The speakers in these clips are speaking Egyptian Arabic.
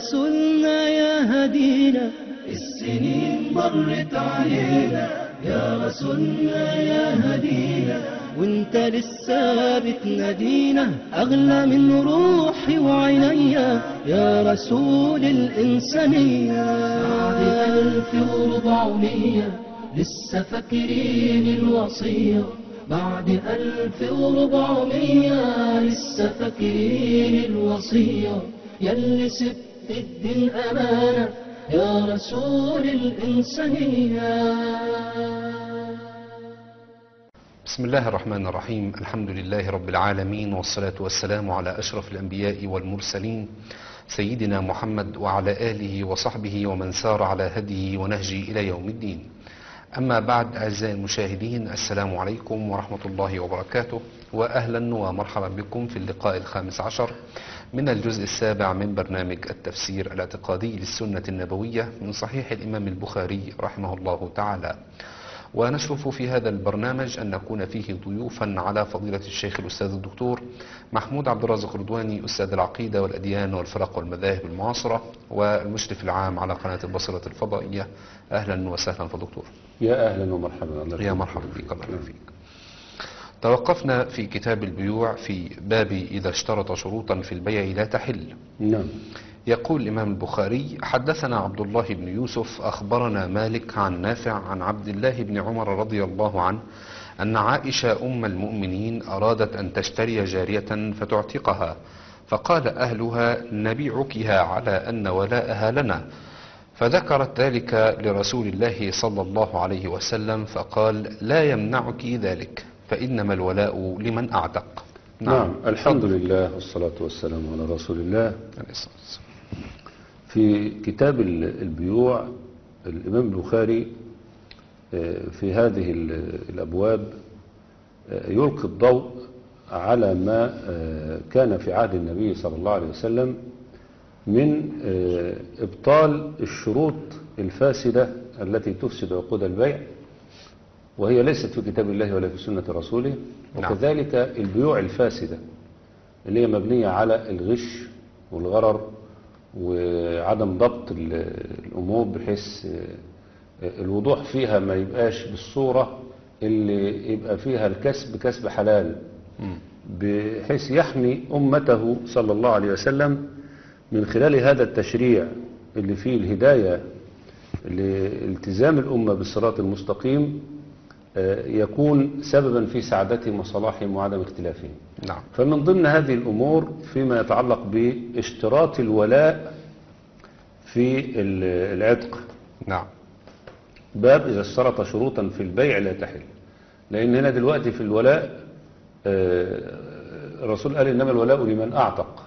رسولنا يا هدينا السنين مرت علينا يا رسولنا يا هدينا وانت لسه بتنادينا اغلى من روحي وعينيا يا رسول الانسانيه بعد الف وربعمية لسه فاكرين الوصيه بعد ألف وربعمية لسه فاكرين الوصية يلي سبت الدين أمانة يا رسول الإنسانية بسم الله الرحمن الرحيم الحمد لله رب العالمين والصلاة والسلام على أشرف الأنبياء والمرسلين سيدنا محمد وعلى آله وصحبه ومن سار على هديه ونهجه إلى يوم الدين أما بعد أعزائي المشاهدين السلام عليكم ورحمة الله وبركاته وأهلا ومرحبا بكم في اللقاء الخامس عشر من الجزء السابع من برنامج التفسير الاعتقادي للسنة النبوية من صحيح الإمام البخاري رحمه الله تعالى ونشرف في هذا البرنامج أن نكون فيه ضيوفا على فضيلة الشيخ الأستاذ الدكتور محمود عبد الرازق رضواني أستاذ العقيدة والأديان والفرق والمذاهب المعاصرة والمشرف العام على قناة البصرة الفضائية أهلا وسهلا فدكتور يا اهلا ومرحبا الله يا يخليك. مرحبا بك الله يبارك فيك توقفنا في كتاب البيوع في باب إذا اشترط شروطا في البيع لا تحل نعم يقول الإمام البخاري حدثنا عبد الله بن يوسف أخبرنا مالك عن نافع عن عبد الله بن عمر رضي الله عنه أن عائشة أم المؤمنين أرادت أن تشتري جارية فتعتقها فقال أهلها نبيعكها على أن ولاءها لنا فذكرت ذلك لرسول الله صلى الله عليه وسلم فقال لا يمنعك ذلك فإنما الولاء لمن أعتق نعم الحمد لله والصلاة والسلام على رسول الله عليه الصلاة والسلام. في كتاب ال- البيوع الإمام البخاري آه، في هذه ال- الأبواب آه، يلقي الضوء على ما آه، كان في عهد النبي صلى الله عليه وسلم من آه، إبطال الشروط الفاسدة التي تفسد عقود البيع وهي ليست في كتاب الله ولا في سنة رسوله نعم. وكذلك البيوع الفاسدة اللي هي مبنية على الغش والغرر وعدم ضبط ال- الأمور بحيث آه، الوضوح فيها ما يبقاش بالصورة اللي يبقى فيها الكسب كسب حلال بحيث يحمي أمته صلى الله عليه وسلم من خلال هذا التشريع اللي فيه الهداية لالتزام الأمة بالصراط المستقيم آه، يكون سببا في سعادتهم وصلاحهم وعدم اختلافهم نعم فمن ضمن هذه الأمور فيما يتعلق باشتراط الولاء في ال- العتق نعم باب إذا اشترط شروطا في البيع لا تحل لأن هنا دلوقتي في الولاء آه، الرسول قال إنما الولاء لمن أعتق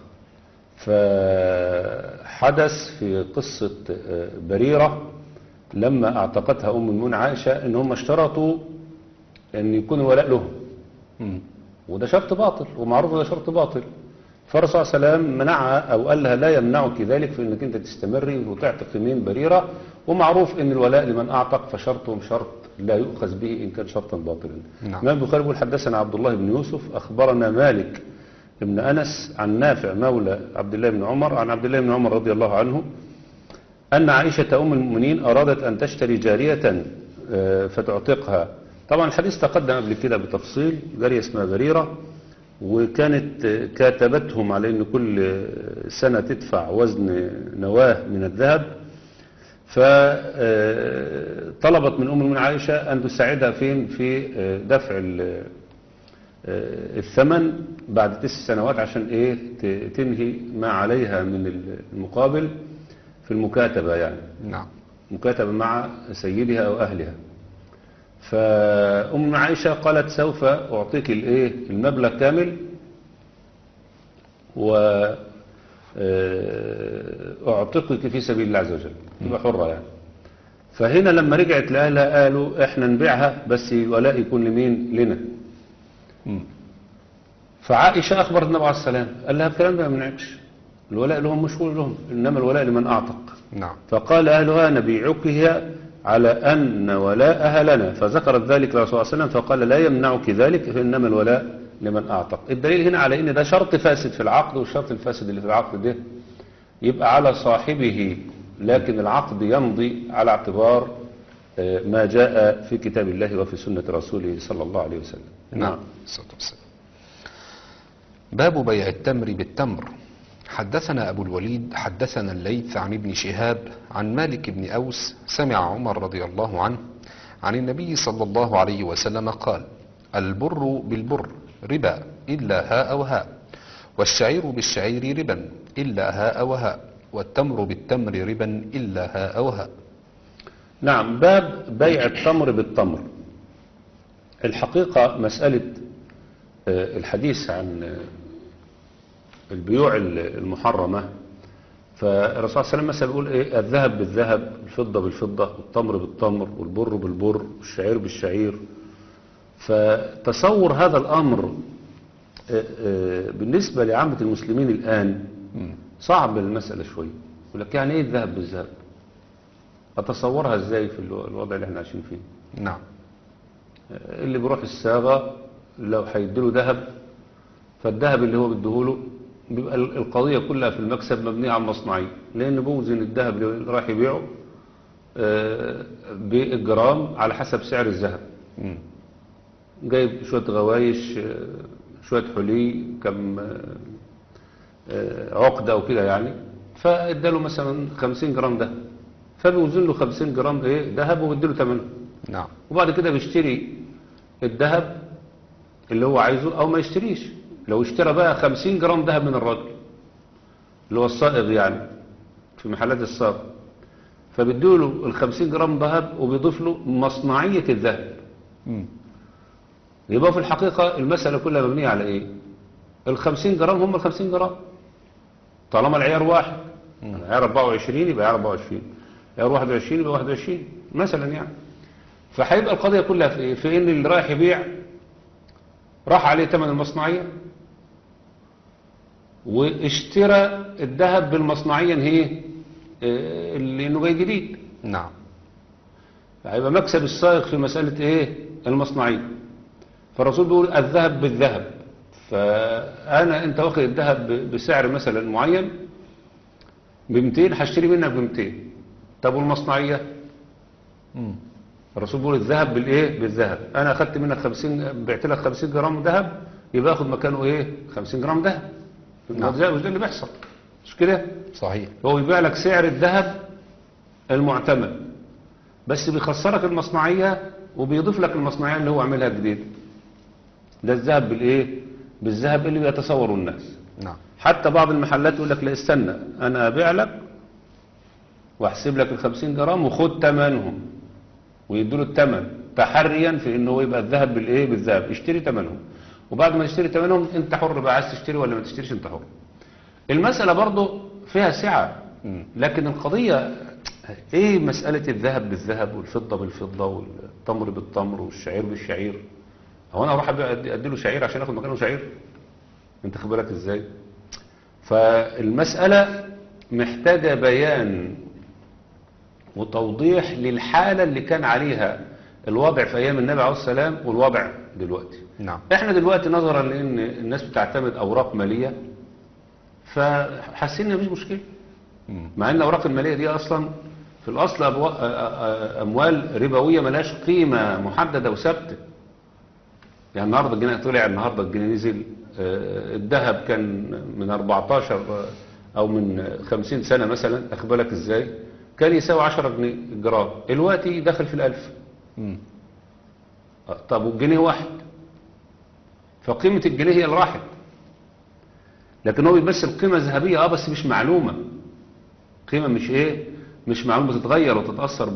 فحدث في قصة آه، بريرة لما أعتقتها أم المؤمنين عائشة إن هم اشترطوا أن يكون الولاء لهم مم. وده شرط باطل ومعروف ده شرط باطل فالرسول صلى الله عليه وسلم منعها او قال لها لا يمنعك ذلك في انك انت تستمري وتعتق يمين بريره ومعروف ان الولاء لمن اعتق فشرطه شرط لا يؤخذ به ان كان شرطا باطلا. نعم. الامام البخاري بيقول حدثنا عبد الله بن يوسف اخبرنا مالك بن انس عن نافع مولى عبد الله بن عمر عن عبد الله بن عمر رضي الله عنه أن عائشة أم المؤمنين أرادت أن تشتري جارية آه، فتعتقها طبعا الحديث تقدم قبل كده بتفصيل جارية اسمها بريرة وكانت آه، كاتبتهم على أن كل آه، سنة تدفع وزن نواة من الذهب فطلبت من أم المؤمنين عائشة أن تساعدها فين في آه، دفع ال- آه، الثمن بعد تسع سنوات عشان ايه ت- تنهي ما عليها من المقابل في المكاتبة يعني نعم مكاتبة مع سيدها أو أهلها فأم عائشة قالت سوف أعطيك الإيه المبلغ كامل و آه، أعتقك في سبيل الله عز وجل تبقى حرة يعني فهنا لما رجعت لأهلها قالوا إحنا نبيعها بس الولاء يكون لمين لنا مم. فعائشة أخبرت النبي عليه السلام قال لها الكلام ده ما يمنعكش الولاء لهم مش هو لهم إنما الولاء لمن أعتق نعم فقال أهلها نبيعكها على أن ولاءها لنا فذكرت ذلك لرسول الله صلى الله عليه وسلم فقال لا يمنعك ذلك فإنما الولاء لمن أعتق الدليل هنا على أن ده شرط فاسد في العقد والشرط الفاسد اللي في العقد ده يبقى على صاحبه لكن العقد يمضي على اعتبار آه، ما جاء في كتاب الله وفي سنة رسوله صلى الله عليه وسلم نعم الصلاة والسلام باب بيع التمر بالتمر حدثنا أبو الوليد حدثنا الليث عن ابن شهاب عن مالك بن أوس سمع عمر رضي الله عنه عن النبي صلى الله عليه وسلم قال البر بالبر ربا إلا هاء وهاء والشعير بالشعير ربا إلا هاء وهاء والتمر بالتمر ربا إلا هاء وهاء نعم باب بيع التمر بالتمر الحقيقة مسألة آه، الحديث عن آه، البيوع ال- المحرمة فالرسول صلى الله عليه وسلم مثلا بيقول ايه الذهب بالذهب الفضة بالفضة والتمر بالتمر والبر بالبر والشعير بالشعير فتصور هذا الأمر آه، آه، بالنسبة لعامة المسلمين الآن صعب المسألة شوية يقول لك يعني ايه الذهب بالذهب اتصورها ازاي في الو- الوضع اللي احنا عايشين فيه نعم اللي بيروح الساغة لو هيديله ذهب فالذهب اللي هو بيديهوله بيبقى ال- القضية كلها في المكسب مبنية على المصنعية لأن بوزن الذهب اللي راح يبيعه آه، بالجرام على حسب سعر الذهب مم. جايب شوية غوايش آه، شوية حلي كم آه، آه، عقدة أو كده يعني فاداله مثلا 50 جرام ده فبيوزن له 50 جرام ايه ذهب وبيديله ثمنه نعم وبعد كده بيشتري الذهب اللي هو عايزه او ما يشتريش لو اشترى بقى 50 جرام ذهب من الراجل اللي هو الصائغ يعني في محلات الصاغ فبيديله ال 50 جرام ذهب وبيضيف له مصنعية الذهب مم. يبقى في الحقيقة المسألة كلها مبنية على ايه ال 50 جرام هم ال 50 جرام طالما العيار واحد العيار 24 يبقى عيار 24 عيار 21 يبقى 21 مثلا يعني فهيبقى القضية كلها في ايه في ان اللي رايح يبيع راح عليه ثمن المصنعية واشترى الذهب بالمصنعية ان هي آه، اللي انه جاي جديد نعم هيبقى مكسب السائق في مسألة ايه المصنعية فالرسول بيقول الذهب بالذهب فأنا أنت واخد الذهب ب- بسعر مثلا معين ب 200 هشتري منك ب 200 طب والمصنعية مم. الرسول بيقول الذهب بالايه بالذهب انا اخدت منك 50 بعت لك 50 جرام ذهب يبقى اخد مكانه ايه 50 جرام ذهب نعم. مش ده مش ده اللي بيحصل مش كده صحيح هو يبيع لك سعر الذهب المعتمد بس بيخسرك المصنعية وبيضيف لك المصنعية اللي هو عاملها جديد ده الذهب بالايه بالذهب اللي بيتصوره الناس نعم حتى بعض المحلات يقول لك لا استنى انا ابيع لك واحسب لك ال 50 جرام وخد ثمنهم ويدوا له الثمن تحريا في انه هو يبقى الذهب بالايه بالذهب اشتري ثمنهم وبعد ما تشتري ثمنهم انت حر بقى عايز تشتري ولا ما تشتريش انت حر المسألة برضه فيها سعة مم. لكن القضية ايه مسألة الذهب بالذهب والفضة بالفضة والتمر بالتمر والشعير بالشعير هو انا اروح أبيع- أدي أدي له شعير عشان اخد مكانه شعير انت خد بالك ازاي فالمسألة محتاجة بيان وتوضيح للحالة اللي كان عليها الوضع في ايام النبي عليه السلام والوضع دلوقتي نعم احنا دلوقتي نظرا لان الناس بتعتمد اوراق مالية فحاسين ان مفيش مشكلة مم. مع ان الاوراق الماليه دي اصلا في الاصل أبوا- أ- أ- اموال ربويه ملهاش قيمه محدده وثابته يعني النهارده الجنيه طلع النهارده الجنيه نزل آه، الذهب كان من 14 آه، او من 50 سنه مثلا اخد بالك ازاي كان يساوي 10 جنيه الجرام دلوقتي داخل في الالف مم. آه، طب والجنيه واحد فقيمه الجنيه هي اللي راحت لكن هو بيمثل قيمه ذهبيه اه بس مش معلومه قيمة مش ايه مش معلومة بتتغير وتتأثر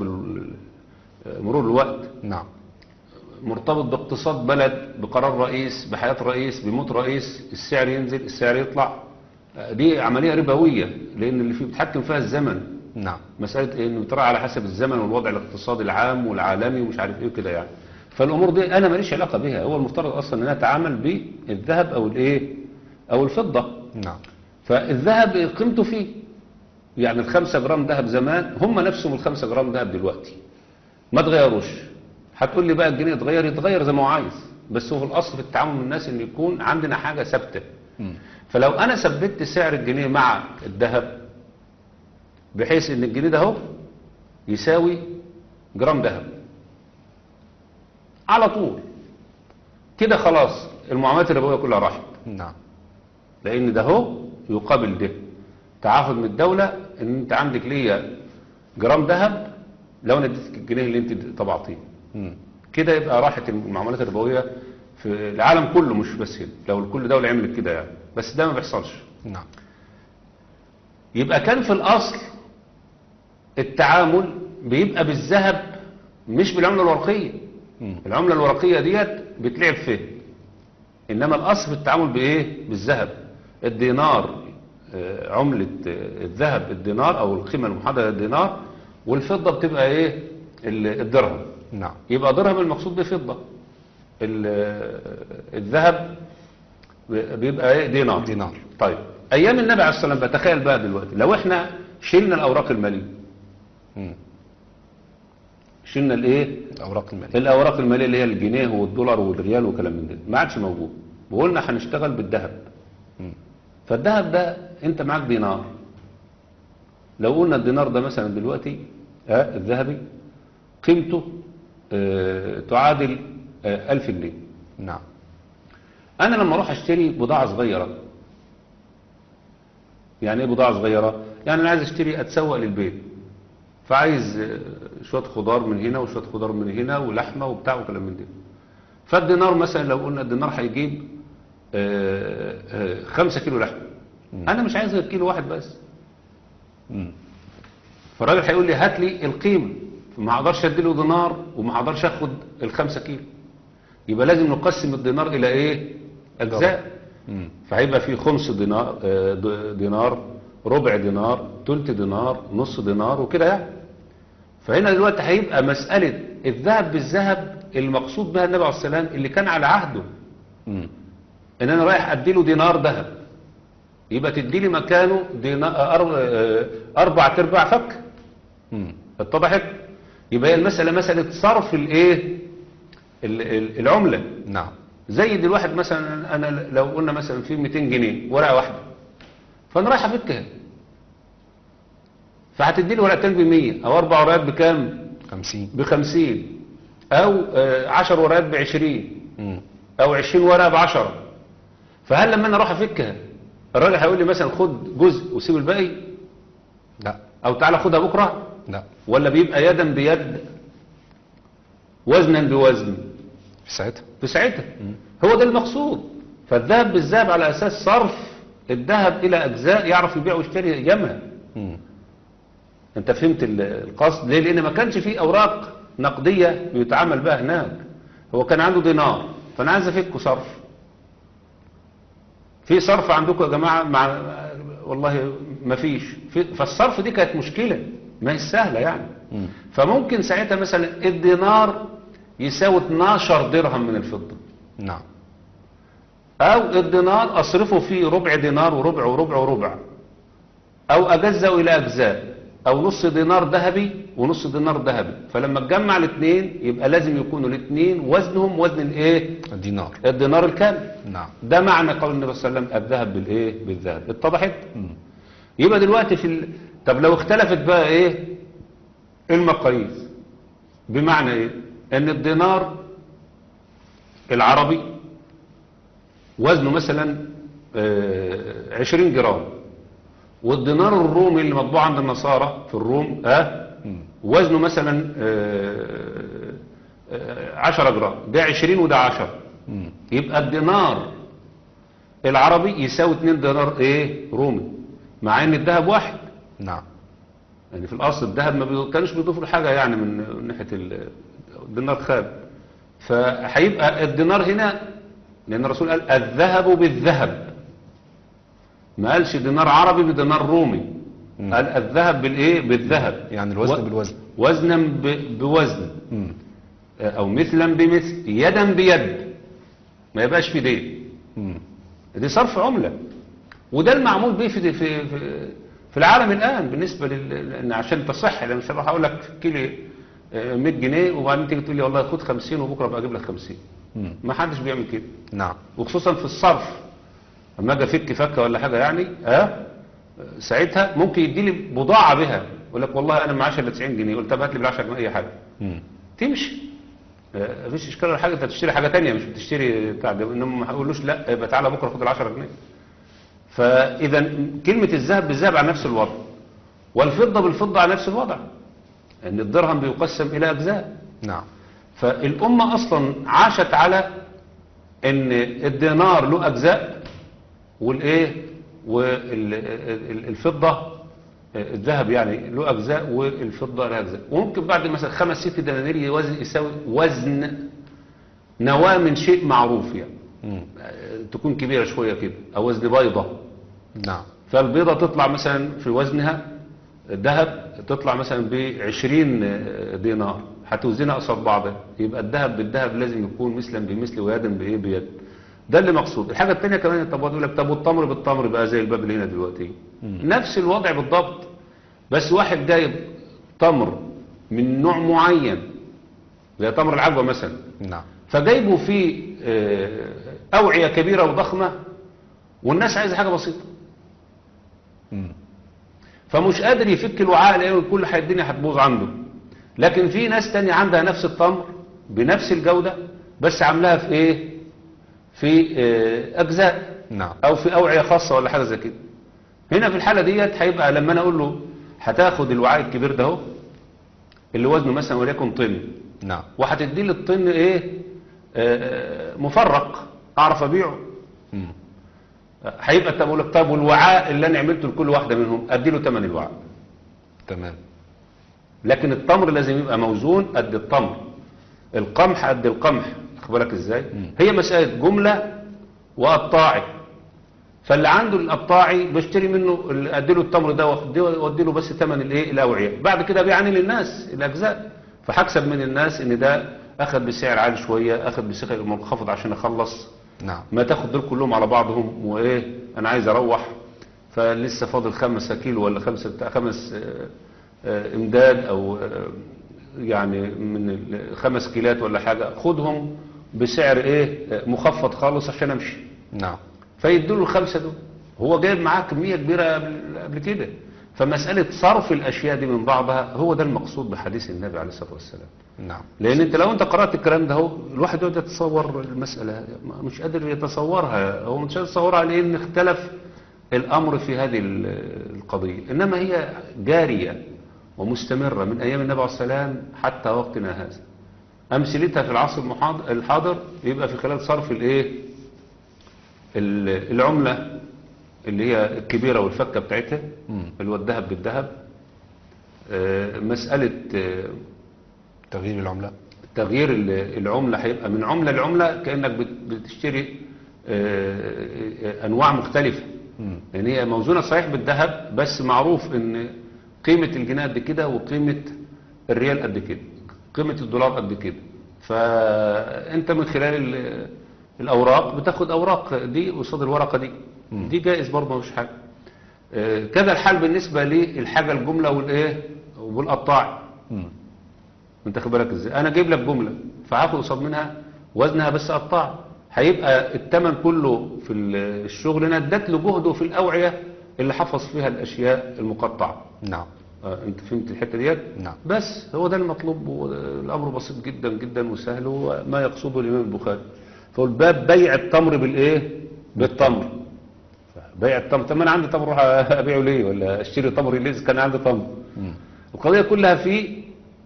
بمرور الوقت نعم مرتبط باقتصاد بلد بقرار رئيس بحياة رئيس بموت رئيس السعر ينزل السعر يطلع دي عملية ربوية لأن اللي فيه بيتحكم فيها الزمن نعم مسألة إيه؟ انه يتراعى على حسب الزمن والوضع الاقتصادي العام والعالمي ومش عارف ايه وكده يعني فالامور دي انا ماليش علاقة بها هو المفترض اصلا ان انا اتعامل بالذهب او الايه او الفضة نعم فالذهب قيمته فيه يعني الخمسة جرام ذهب زمان هم نفسهم الخمسة جرام ذهب دلوقتي ما تغيروش هتقول لي بقى الجنيه يتغير يتغير زي ما هو عايز بس هو في الاصل في التعامل مع الناس ان يكون عندنا حاجة ثابتة مم. فلو انا ثبت سعر الجنيه مع الذهب بحيث ان الجنيه ده اهو يساوي جرام ذهب على طول كده خلاص المعاملات الربويه كلها راحت نعم لان ده اهو يقابل ده تعهد من الدوله ان انت عندك ليا جرام ذهب لو انا اديتك الجنيه اللي انت طبعتيه مم. كده يبقى راحت المعاملات الربويه في العالم كله مش بس هنا لو كل دوله عملت كده يعني بس ده ما بيحصلش نعم يبقى كان في الأصل التعامل بيبقى بالذهب مش بالعملة الورقية مم. العملة الورقية ديت بتلعب فيه إنما الأصل في التعامل بإيه بالذهب الدينار آه، عملة آه، الذهب الدينار أو القيمة المحددة للدينار والفضة بتبقى إيه ال- الدرهم نعم يبقى درهم المقصود به فضة ال- آه، الذهب بيبقى إيه دينار دينار طيب ايام النبي عليه الصلاه والسلام بتخيل بقى دلوقتي لو احنا شلنا الاوراق الماليه مم. شلنا الايه الأوراق المالية الاوراق الماليه اللي هي الجنيه والدولار والريال وكلام من ده ما عادش موجود وقلنا هنشتغل بالذهب مم. فالذهب ده انت معاك دينار لو قلنا الدينار ده مثلا دلوقتي ها الذهبي قيمته آه تعادل آه ألف جنيه نعم انا لما اروح اشتري بضاعه صغيره يعني ايه بضاعه صغيره يعني انا عايز اشتري اتسوق للبيت فعايز آه، شويه خضار من هنا وشويه خضار من هنا ولحمه وبتاع وكلام من ده فالدينار مثلا لو قلنا الدينار هيجيب آه، آه، خمسة كيلو لحمه انا مش عايز غير كيلو واحد بس مم. فالراجل هيقول لي هات لي القيمه ما اقدرش اديله دينار وما اقدرش اخد الخمسة كيلو يبقى لازم نقسم الدينار الى ايه اجزاء مم. فهيبقى في خمس دينار آه، د- دينار ربع دينار تلت دينار نص دينار وكده يعني فهنا دلوقتي هيبقى مسألة الذهب بالذهب المقصود بها النبي عليه الصلاة والسلام اللي كان على عهده مم. ان انا رايح ادي له دينار ذهب يبقى تدي لي مكانه دينار أر- آه، اربع ارباع فك مم. اتضحت يبقى هي المسألة مسألة صرف الايه ال- ال- العملة نعم زي دلوقتي مثلا انا لو قلنا مثلا في 200 جنيه ورقه واحده فانا رايح افكها فهتدي لي ورقتين ب 100 او اربع ورقات بكام خمسين ب 50 او 10 ورقات ب 20 مم. او 20 ورقه ب 10 فهل لما انا اروح افكها الراجل هيقول لي مثلا خد جزء وسيب الباقي لا او تعالى خدها بكره لا ولا بيبقى يدا بيد وزنا بوزن في ساعتها في ساعتها هو ده المقصود فالذهب بالذهب على أساس صرف الذهب إلى أجزاء يعرف يبيع ويشتري أيامها مم. أنت فهمت ال- القصد ليه لأن ما كانش فيه أوراق نقدية بيتعامل بها هناك هو كان عنده دينار فأنا عايز أفكه صرف في صرف عندكم يا جماعة مع والله ما فيش في فالصرف دي كانت مشكلة ما هي سهلة يعني مم. فممكن ساعتها مثلا الدينار يساوي 12 درهم من الفضة نعم او الدينار اصرفه فيه ربع دينار وربع وربع وربع او اجزأه الى اجزاء او نص دينار ذهبي ونص دينار ذهبي فلما تجمع الاثنين يبقى لازم يكونوا الاثنين وزنهم وزن الايه الدينار الدينار الكامل نعم ده معنى قول النبي صلى الله عليه وسلم الذهب بالايه بالذهب اتضحت مم. يبقى دلوقتي في ال... طب لو اختلفت بقى ايه المقاييس بمعنى ايه ان الدينار العربي وزنه مثلا آه، 20 جرام والدينار الرومي اللي مطبوع عند النصارى في الروم ها مم. وزنه مثلا آه، آه، 10 جرام ده 20 وده 10 مم. يبقى الدينار العربي يساوي 2 دينار ايه رومي مع ان الذهب واحد نعم يعني في الاصل الذهب ما بي- كانوش بيضيفوا له حاجه يعني من ناحيه ال- الدينار خاب فهيبقى الدينار هنا لان الرسول قال الذهب بالذهب ما قالش دينار عربي بدينار رومي مم. قال الذهب بالايه بالذهب يعني الوزن و- بالوزن وزنا ب- بوزن مم. او مثلا بمثل يدا بيد ما يبقاش في دين مم. دي صرف عملة وده المعمول به في في في, في العالم الآن بالنسبة لل لأن عشان تصح لأن مش هروح أقول لك كيلو آه، 100 جنيه وبعدين تيجي تقول لي والله خد 50 وبكرة بقى أجيب لك 50 مم. ما حدش بيعمل كده نعم وخصوصا في الصرف لما اجي افك فكه ولا حاجه يعني ها ساعتها ممكن يدي لي بضاعة بها يقول لك والله انا معاش الا 90 جنيه قلت طب هات لي بال 10 جنيه اي حاجة مم. تمشي آه، مفيش اشكال ولا حاجه انت بتشتري حاجه تانية مش بتشتري بتاع ده انما ما هقولوش لا يبقى تعالى بكره خد ال 10 جنيه فاذا كلمه الذهب بالذهب على نفس الوضع والفضه بالفضه على نفس الوضع ان الدرهم بيقسم الى اجزاء نعم فالامه اصلا عاشت على ان الدينار له اجزاء والايه والفضه الذهب يعني له اجزاء والفضه لها اجزاء وممكن بعد مثلا خمس ست دنانير يوزن يساوي وزن نواه من شيء معروف يعني مم. تكون كبيره شويه كده او وزن بيضه نعم فالبيضة تطلع مثلا في وزنها الذهب تطلع مثلا ب 20 دينار هتوزنها قصاد بعضها يبقى الذهب بالذهب لازم يكون مثلا بمثل ويدا بايه بيد ده اللي مقصود الحاجة التانية كمان طب يقول لك طب والتمر بالتمر بقى زي الباب اللي هنا دلوقتي نفس الوضع بالضبط بس واحد جايب تمر من نوع معين زي تمر العجوة مثلا نعم فجايبه في آه، أوعية كبيرة وضخمة والناس عايزة حاجة بسيطة مم. فمش قادر يفك الوعاء لأنه كل حاجة الدنيا هتبوظ عنده لكن في ناس تانية عندها نفس التمر بنفس الجودة بس عاملاها في ايه في آه، أجزاء نعم أو في أوعية خاصة ولا حاجة زي كده هنا في الحالة ديت هيبقى لما أنا أقول له هتاخد الوعاء الكبير ده اهو اللي وزنه مثلا وليكن طن نعم وهتدي لي الطن ايه آه، مفرق اعرف ابيعه مم. هيبقى طب اقول لك طب والوعاء اللي انا عملته لكل واحده منهم ادي له ثمن الوعاء تمام لكن التمر لازم يبقى موزون قد التمر القمح قد القمح واخد بالك ازاي مم. هي مساله جمله وقطاعي فاللي عنده القطاعي بشتري منه ال- ادي له التمر ده وادي- وادي له بس ثمن الايه الاوعيه بعد كده بيعني للناس الاجزاء فهكسب من الناس ان ده اخذ بسعر عالي شويه اخذ بسعر منخفض عشان اخلص نعم ما تاخد دول كلهم على بعضهم وايه انا عايز اروح فلسه فاضل خمسة كيلو ولا خمسة بتاع خمس آه، آه، امداد او آه، يعني من ال- خمس كيلات ولا حاجة خدهم بسعر ايه آه، مخفض خالص عشان امشي نعم فيدوا له الخمسة دول هو جايب معاه كمية كبيرة قبل قبل كده فمسألة صرف الأشياء دي من بعضها هو ده المقصود بحديث النبي عليه الصلاة والسلام نعم لان انت لو انت قرات الكلام ده هو الواحد يقعد يتصور المساله ما- مش قادر يتصورها هو مش قادر يتصورها لان اختلف الامر في هذه ال- القضيه انما هي جاريه ومستمره من ايام النبي عليه السلام حتى وقتنا هذا امثلتها في العصر المحاض- الحاضر يبقى في خلال صرف الايه ال- العمله اللي هي الكبيره والفكه بتاعتها مم. اللي هو الذهب بالذهب آه، مساله آه، تغيير العملة تغيير ال- العملة هيبقى من عملة لعملة كأنك بت- بتشتري آه، آه، أنواع مختلفة مم. لأن هي موزونة صحيح بالذهب بس معروف إن قيمة الجنيه قد كده وقيمة الريال قد كده قيمة الدولار قد كده فأنت من خلال ال- الأوراق بتاخد أوراق دي قصاد الورقة دي دي جائز برضه مش حاجة آه، كذا الحال بالنسبة للحاجة الجملة والإيه والقطاع مم. انت خد بالك ازاي انا جايب لك جمله فهاخد قصاد منها وزنها بس قطاع هيبقى الثمن كله في ال- الشغل انا اديت له جهده في الاوعيه اللي حفظ فيها الاشياء المقطعه نعم آه انت فهمت الحته ديت نعم. بس هو ده المطلوب والامر بسيط جدا جدا وسهل وما يقصده الامام البخاري فهو الباب بيع التمر بالايه بالتمر بيع التمر طب ما انا عندي تمر اروح ابيعه ليه ولا اشتري تمر ليه إذا كان عندي تمر مم. القضية كلها في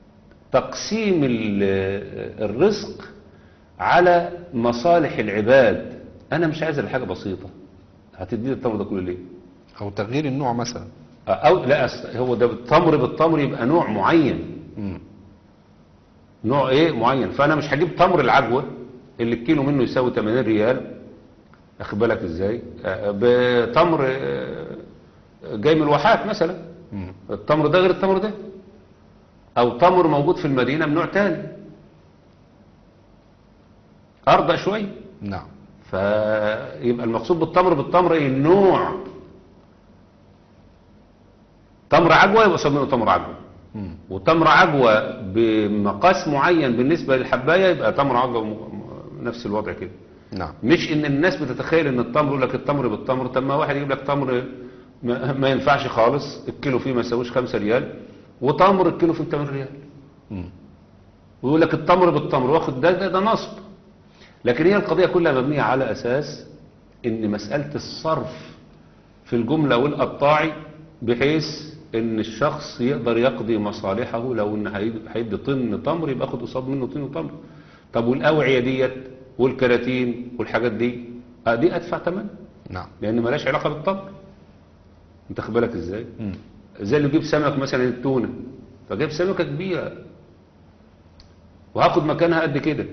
تقسيم ال- الرزق على مصالح العباد أنا مش عايز الحاجة بسيطة هتديني التمر ده كله ليه أو تغيير النوع مثلا أو لا أصل هو ده التمر بالتمر يبقى نوع معين مم. نوع إيه معين فأنا مش هجيب تمر العجوة اللي الكيلو منه يساوي 80 ريال أخد بالك إزاي آه، بتمر آه، جاي من الواحات مثلا مم. التمر ده غير التمر ده او تمر موجود في المدينة من نوع تاني ارضى شوية نعم فيبقى المقصود بالتمر بالتمر ايه النوع تمر عجوة يبقى سمينه تمر عجوة مم. وتمر عجوة بمقاس معين بالنسبة للحباية يبقى تمر عجوة م- م- نفس الوضع كده نعم مش ان الناس بتتخيل ان التمر يقول لك التمر بالتمر طب ما واحد يجيب لك تمر ما, ما ينفعش خالص الكيلو فيه ما يساويش 5 ريال وتمر الكيلو فيه 8 ريال مم. ويقول لك التمر بالتمر واخد ده ده, ده نصب لكن هي القضية كلها مبنية على أساس إن مسألة الصرف في الجملة والقطاعي بحيث إن الشخص يقدر يقضي مصالحه لو إن هيد- هيدي طن تمر يبقى ياخد قصاد منه طن تمر طب والأوعية ديت والكراتين والحاجات دي آه دي أدفع ثمن نعم لأن ملاش علاقة بالتمر أنت خد بالك إزاي؟ مم. زي اللي يجيب سمك مثلا التونة فجاب سمكة كبيرة وهاخد مكانها قد كده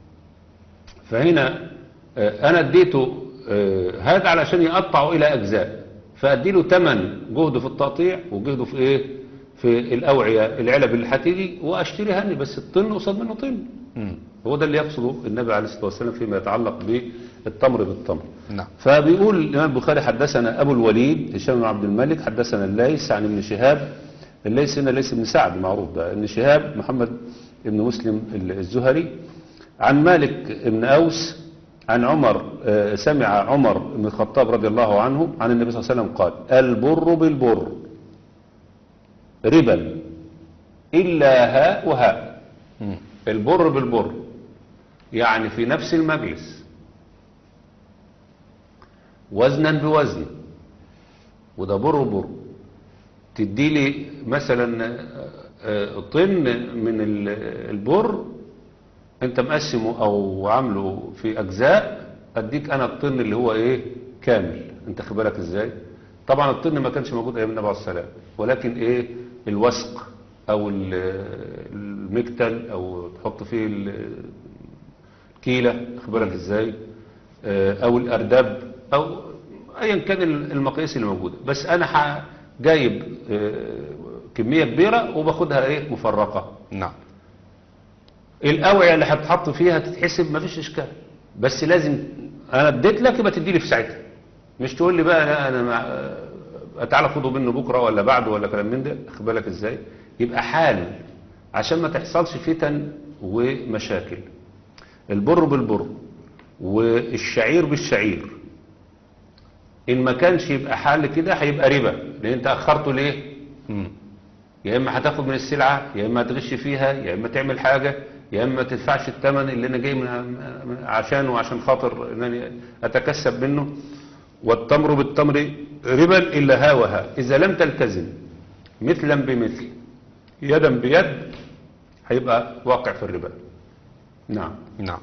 فهنا آه، انا اديته آه، هذا علشان يقطعه الى اجزاء فادي له ثمن جهده في التقطيع وجهده في ايه في الاوعيه العلب اللي هتيجي واشتري هني بس الطن قصاد منه طن مم. هو ده اللي يقصده النبي عليه الصلاه والسلام فيما يتعلق بالتمر بالتمر نعم فبيقول الإمام البخاري حدثنا أبو الوليد هشام بن عبد الملك حدثنا الليث عن ابن شهاب الليث هنا ليث بن سعد معروف ده ابن شهاب محمد بن مسلم الزهري عن مالك بن أوس عن عمر آه، سمع عمر بن الخطاب رضي الله عنه عن النبي صلى الله عليه وسلم قال البر بالبر ربا إلا هاء وهاء مم. البر بالبر يعني في نفس المجلس وزنا بوزن وده بر بر تدي لي مثلا آه، آه، طن من ال- البر انت مقسمه او عامله في اجزاء اديك انا الطن اللي هو ايه كامل انت خد بالك ازاي طبعا الطن ما كانش موجود ايام النبي عليه الصلاه والسلام ولكن ايه الوسق او ال- المكتل او تحط فيه ال- الكيله خد بالك ازاي آه، او الارداب او ايا كان المقاييس اللي موجوده بس انا ح- جايب آه، كميه كبيره وباخدها ايه مفرقه نعم الاوعيه اللي هتحط فيها تتحسب مفيش اشكال بس لازم انا اديت لك يبقى تدي لي في ساعتها مش تقول لي بقى لا انا مع... آه، تعالى خده منه بكره ولا بعده ولا كلام من ده خد بالك ازاي يبقى حال عشان ما تحصلش فتن ومشاكل البر بالبر والشعير بالشعير ان ما كانش يبقى حال كده هيبقى ربا لان انت اخرته ليه مم. يا اما هتاخد من السلعه يا اما هتغش فيها يا اما تعمل حاجه يا اما ما تدفعش الثمن اللي انا جاي من من- عشانه وعشان خاطر انني اتكسب منه والتمر بالتمر ربا الا ها وها اذا لم تلتزم مثلا بمثل يدا بيد هيبقى واقع في الربا نعم نعم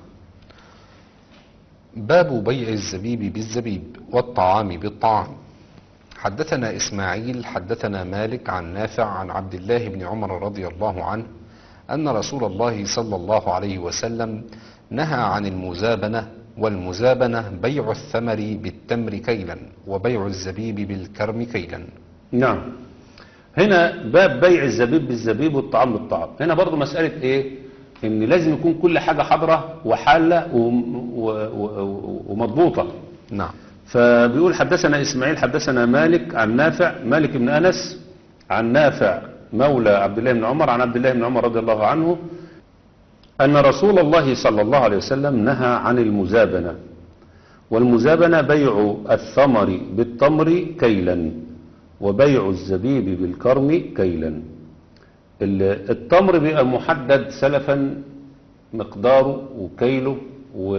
باب بيع الزبيب بالزبيب والطعام بالطعام حدثنا إسماعيل حدثنا مالك عن نافع عن عبد الله بن عمر رضي الله عنه أن رسول الله صلى الله عليه وسلم نهى عن المزابنة والمزابنة بيع الثمر بالتمر كيلا وبيع الزبيب بالكرم كيلا نعم هنا باب بيع الزبيب بالزبيب والطعام بالطعام هنا برضو مسألة ايه ان لازم يكون كل حاجة حاضرة وحالة وم- و- و- ومضبوطة نعم فبيقول حدثنا إسماعيل حدثنا مالك عن نافع مالك بن أنس عن نافع مولى عبد الله بن عمر عن عبد الله بن عمر رضي الله عنه أن رسول الله صلى الله عليه وسلم نهى عن المزابنة والمزابنة بيع الثمر بالتمر كيلا وبيع الزبيب بالكرم كيلا ال- التمر بيبقى محدد سلفا مقداره وكيله و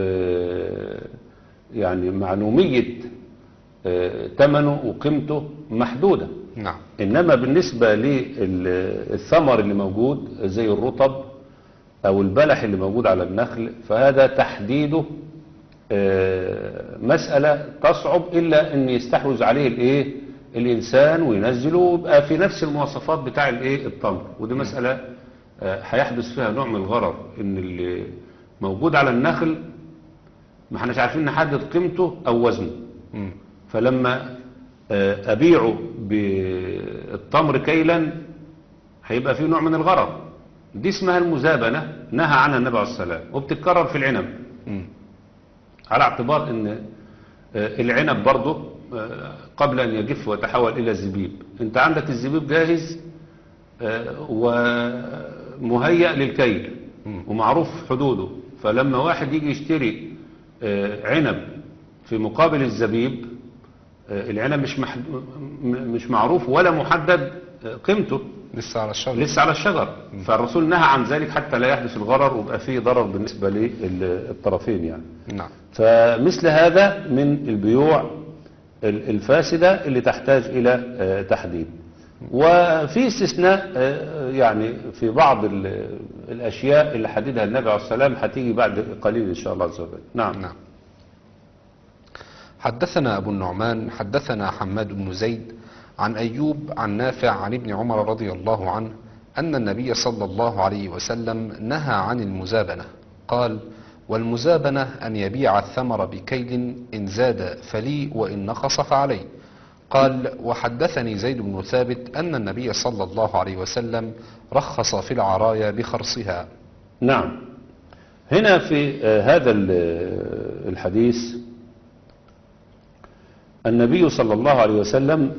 يعني معلومية آه، ثمنه وقيمته محدودة نعم إنما بالنسبة للثمر اللي موجود زي الرطب أو البلح اللي موجود على النخل فهذا تحديده آه، مسألة تصعب إلا أن يستحوذ عليه الإيه الإنسان وينزله ويبقى في نفس المواصفات بتاع الإيه التمر ودي مسألة آه، هيحدث فيها نوع من الغرر إن اللي موجود على النخل ما احناش عارفين نحدد قيمته أو وزنه مم. فلما آه، أبيعه بالتمر كيلا هيبقى فيه نوع من الغرر دي اسمها المزابنة نهى عنها النبي عليه الصلاة والسلام وبتتكرر في العنب مم. على اعتبار ان آه، العنب برضه آه، قبل ان يجف ويتحول الى الزبيب انت عندك الزبيب جاهز آه، ومهيأ للكيل مم. ومعروف حدوده فلما واحد يجي يشتري آه، عنب في مقابل الزبيب آه، العنب مش محد... م- مش معروف ولا محدد آه، قيمته لسه على الشجر لسه على الشجر فالرسول نهى عن ذلك حتى لا يحدث الغرر ويبقى فيه ضرر بالنسبة للطرفين يعني نعم فمثل هذا من البيوع ال- الفاسدة اللي تحتاج إلى آه، تحديد وفي استثناء آه، يعني في بعض ال- الأشياء اللي حددها النبي عليه السلام هتيجي بعد قليل إن شاء الله عز وجل نعم نعم حدثنا أبو النعمان حدثنا حماد بن زيد عن أيوب عن نافع عن ابن عمر رضي الله عنه أن النبي صلى الله عليه وسلم نهى عن المزابنة قال والمزابنة أن يبيع الثمر بكيل إن زاد فلي وإن نقص فعليه قال وحدثني زيد بن ثابت أن النبي صلى الله عليه وسلم رخص في العرايا بخرصها نعم هنا في آه، هذا ال- الحديث النبي صلى الله عليه وسلم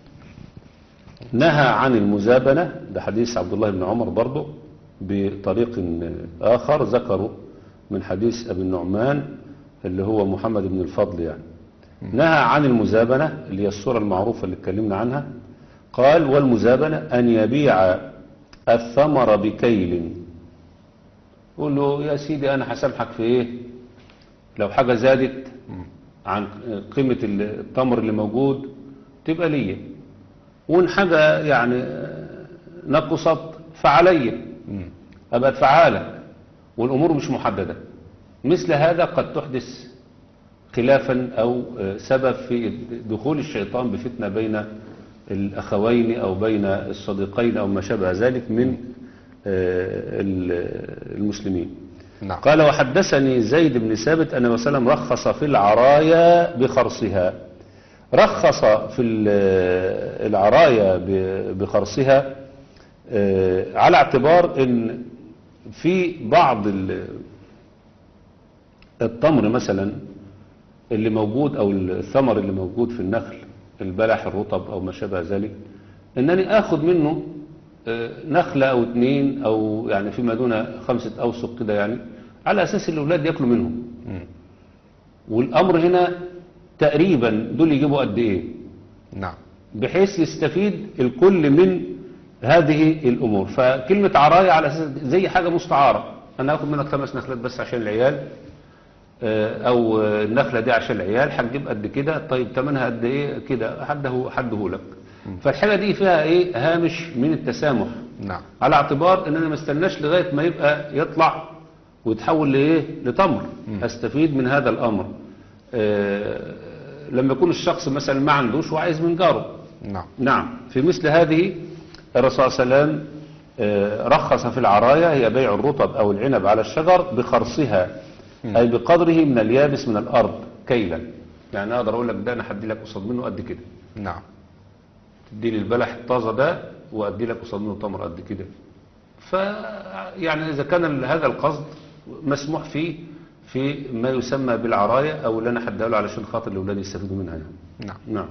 نهى عن المزابنة ده حديث عبد الله بن عمر برضه بطريق آخر ذكره من حديث أبي النعمان اللي هو محمد بن الفضل يعني نهى عن المزابنة اللي هي الصورة المعروفة اللي اتكلمنا عنها قال والمزابنة أن يبيع الثمر بكيل قول له يا سيدي أنا هسامحك في إيه لو حاجة زادت عن قيمة التمر اللي موجود تبقى ليا وإن حاجة يعني نقصت فعليا أبقى أدفعها لك والأمور مش محددة مثل هذا قد تحدث خلافا أو سبب في دخول الشيطان بفتنة بين الأخوين أو بين الصديقين أو ما شابه ذلك من المسلمين نعم قال وحدثني زيد بن ثابت أن وسلم رخص في العرايا بخرصها رخص في ال- العرايا ب- بخرصها آه، على اعتبار ان في بعض ال- التمر مثلا اللي موجود او الثمر اللي موجود في النخل البلح الرطب او ما شابه ذلك انني اخذ منه آه، نخلة او اتنين او يعني فيما دون خمسة اوسق كده يعني على اساس الاولاد ياكلوا منهم مم. والامر هنا تقريبا دول يجيبوا قد ايه نعم بحيث يستفيد الكل من هذه الامور فكلمة عراية على اساس زي حاجة مستعارة انا هاخد منك خمس نخلات بس عشان العيال آه، او آه، النخلة دي عشان العيال هتجيب قد كده طيب ثمنها قد ايه كده حده حده لك فالحاجة دي فيها ايه هامش من التسامح نعم على اعتبار ان انا ما استناش لغايه ما يبقى يطلع ويتحول لايه لتمر استفيد من هذا الامر آه لما يكون الشخص مثلا ما عندوش وعايز من جاره نعم نعم في مثل هذه الرسول صلى الله عليه وسلم آه، رخص في العرايا هي بيع الرطب او العنب على الشجر بخرصها اي بقدره من اليابس من الارض كيلا يعني اقدر اقول لك ده انا هدي لك قصاد منه قد كده نعم تدي لي البلح الطازه ده وادي لك قصاد منه تمر قد كده ف يعني اذا كان ال- هذا القصد مسموح فيه في ما يسمى بالعرايا او اللي انا هديها له علشان خاطر الاولاد يستفيدوا منها يعني نعم نعم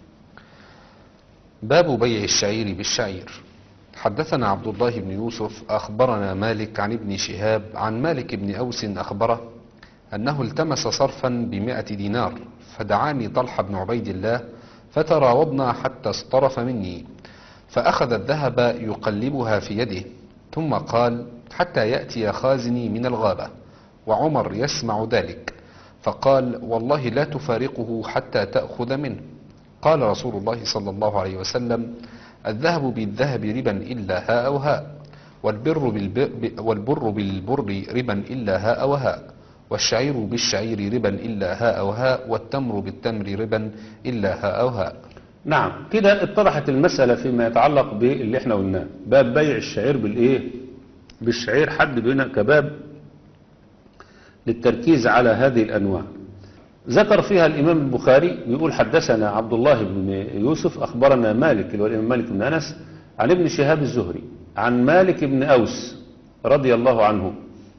باب بيع الشعير بالشعير حدثنا عبد الله بن يوسف أخبرنا مالك عن ابن شهاب عن مالك بن أوس أخبره أنه التمس صرفا بمائة دينار فدعاني طلحة بن عبيد الله فتراوضنا حتى اصطرف مني فأخذ الذهب يقلبها في يده ثم قال حتى يأتي خازني من الغابة وعمر يسمع ذلك فقال والله لا تفارقه حتى تأخذ منه قال رسول الله صلى الله عليه وسلم الذهب بالذهب ربا إلا هاء أو هاء والبر بالبر, والبر بالبر ربا إلا هاء وهاء والشعير بالشعير ربا إلا هاء أو هاء والتمر بالتمر ربا إلا هاء أو هاء نعم كده اتضحت المسألة فيما يتعلق باللي احنا قلناه باب بيع الشعير بالايه بالشعير حد بينا كباب للتركيز على هذه الأنواع ذكر فيها الإمام البخاري بيقول حدثنا عبد الله بن يوسف أخبرنا مالك اللي هو الإمام مالك بن أنس عن ابن شهاب الزهري عن مالك بن أوس رضي الله عنه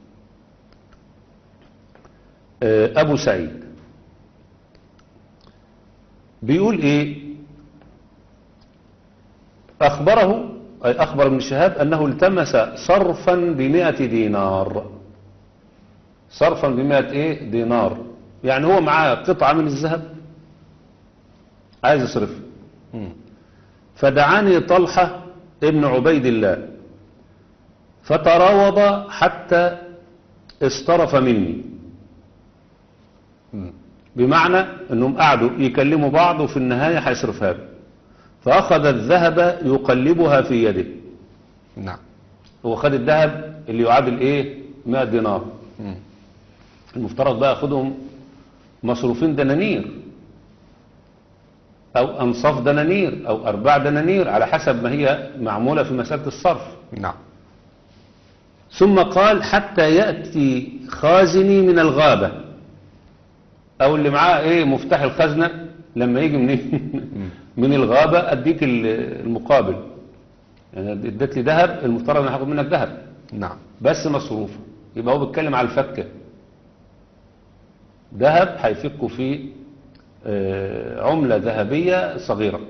آه، أبو سعيد بيقول إيه أخبره أي أخبر ابن شهاب أنه التمس صرفا بمئة دينار صرفا بمئة إيه دينار يعني هو معاه قطعة من الذهب عايز يصرفها مم. فدعاني طلحة ابن عبيد الله فتراوض حتى اصطرف مني مم. بمعنى انهم قعدوا يكلموا بعض وفي النهاية هيصرفها له فأخذ الذهب يقلبها في يده نعم هو خد الذهب اللي يعادل ايه 100 دينار مم. المفترض بقى ياخدهم مصروفين دنانير او انصاف دنانير او ارباع دنانير على حسب ما هي معمولة في مسألة الصرف نعم ثم قال حتى يأتي خازني من الغابة او اللي معاه ايه مفتاح الخزنة لما يجي من من الغابة اديك ال- المقابل يعني اديت لي ذهب المفترض انا هاخد منك ذهب نعم بس مصروفه يبقى هو بيتكلم على الفكة ذهب هيفكوا في آه، عملة ذهبية صغيرة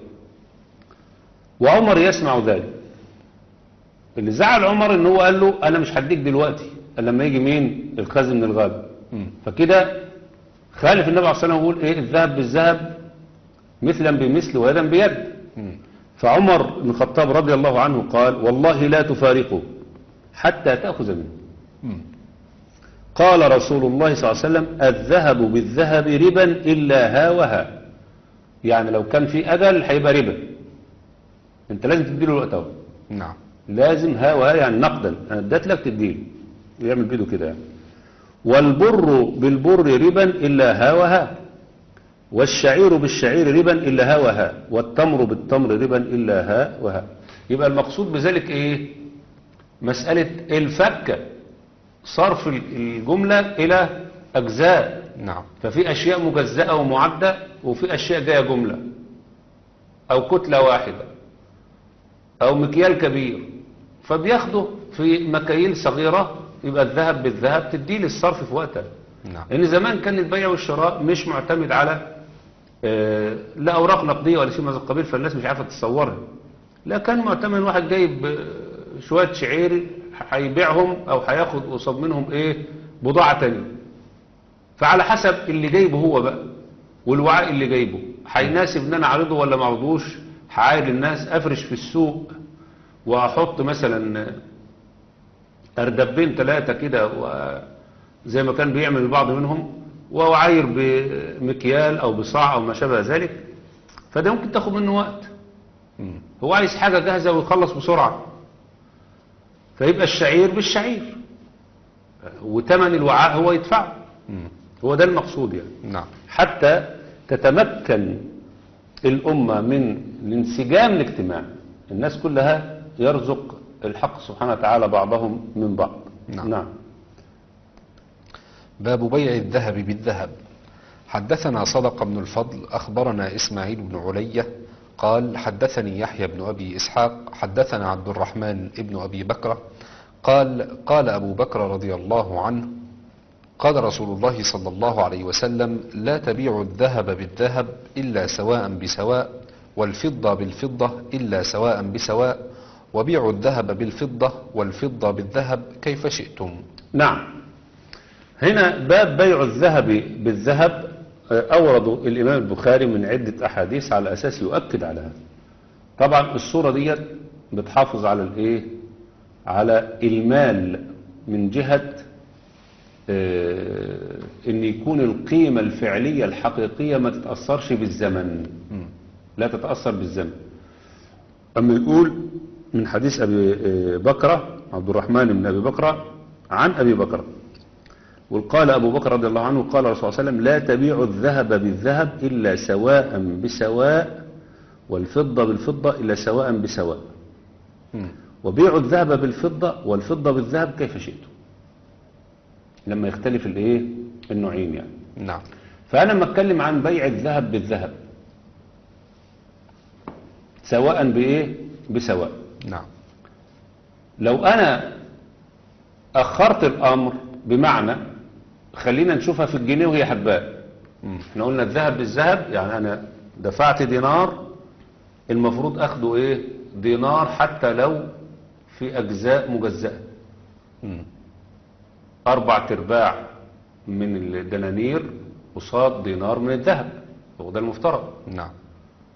وعمر يسمع ذلك اللي زعل عمر ان هو قال له انا مش هديك دلوقتي الا لما يجي مين الخازن من الغابة مم. فكده خالف النبي عليه الصلاة والسلام يقول ايه الذهب بالذهب مثلا بمثل ويدا بيد مم. فعمر بن الخطاب رضي الله عنه قال والله لا تفارقه حتى تأخذ منه مم. قال رسول الله صلى الله عليه وسلم الذهب بالذهب ربا إلا ها وها يعني لو كان في أجل هيبقى ربا انت لازم تديله الوقت اهو نعم لازم ها وها يعني نقدا انا اديت لك تديله يعمل بيده كده يعني والبر بالبر ربا إلا ها وها والشعير بالشعير ربا إلا ها وها والتمر بالتمر ربا إلا ها وها يبقى المقصود بذلك ايه مسألة الفكة صرف الجملة إلى أجزاء نعم ففي أشياء مجزأة ومعدة وفي أشياء جاية جملة أو كتلة واحدة أو مكيال كبير فبياخده في مكاييل صغيرة يبقى الذهب بالذهب تديه للصرف في وقتها نعم لأن زمان كان البيع والشراء مش معتمد على آه، لا أوراق نقدية ولا شيء من هذا القبيل فالناس مش عارفة تتصورها لا كان معتمد واحد جايب آه، شوية شعير هيبيعهم أو هياخد قصاد منهم إيه بضاعة تانية فعلى حسب اللي جايبه هو بقى والوعاء اللي جايبه هيناسب ان انا اعرضه ولا ما اعرضوش هعاير الناس افرش في السوق واحط مثلا اردبين ثلاثة كده و- زي ما كان بيعمل البعض منهم واعاير بمكيال او بصاع او ما شابه ذلك فده ممكن تاخد منه وقت مم. هو عايز حاجة جاهزة ويخلص بسرعة فيبقى الشعير بالشعير وتمن الوعاء هو يدفعه مم. هو ده المقصود يعني نعم حتى تتمكن الأمة من الانسجام الاجتماعي الناس كلها يرزق الحق سبحانه وتعالى بعضهم من بعض نعم. نعم. باب بيع الذهب بالذهب حدثنا صدق بن الفضل أخبرنا إسماعيل بن علية قال حدثني يحيى بن أبي إسحاق حدثنا عبد الرحمن بن أبي بكر قال قال أبو بكر رضي الله عنه قال رسول الله صلى الله عليه وسلم لا تبيع الذهب بالذهب إلا سواء بسواء والفضة بالفضة إلا سواء بسواء وبيعوا الذهب بالفضة والفضة بالذهب كيف شئتم نعم هنا باب بيع الذهب بالذهب آه، أورده الإمام البخاري من عدة أحاديث على أساس يؤكد على هذا طبعا الصورة ديت بتحافظ على الإيه على المال من جهة آه، ان يكون القيمة الفعلية الحقيقية ما تتأثرش بالزمن لا تتأثر بالزمن أما يقول من حديث أبي آه، بكرة عبد الرحمن بن أبي بكرة عن أبي بكرة وقال أبو بكر رضي الله عنه قال رسول الله صلى الله عليه وسلم لا تبيع الذهب بالذهب إلا سواء بسواء والفضة بالفضة إلا سواء بسواء مم. وبيعوا الذهب بالفضة والفضة بالذهب كيف شئتم لما يختلف الايه النوعين يعني نعم فأنا لما أتكلم عن بيع الذهب بالذهب سواء بإيه بسواء نعم لو أنا أخرت الأمر بمعنى خلينا نشوفها في الجنيه وهي حباء مم. احنا قلنا الذهب بالذهب يعني أنا دفعت دينار المفروض أخده إيه دينار حتى لو في أجزاء مجزأة مم. أربع ترباع من الدنانير قصاد دينار من الذهب هو ده المفترض نعم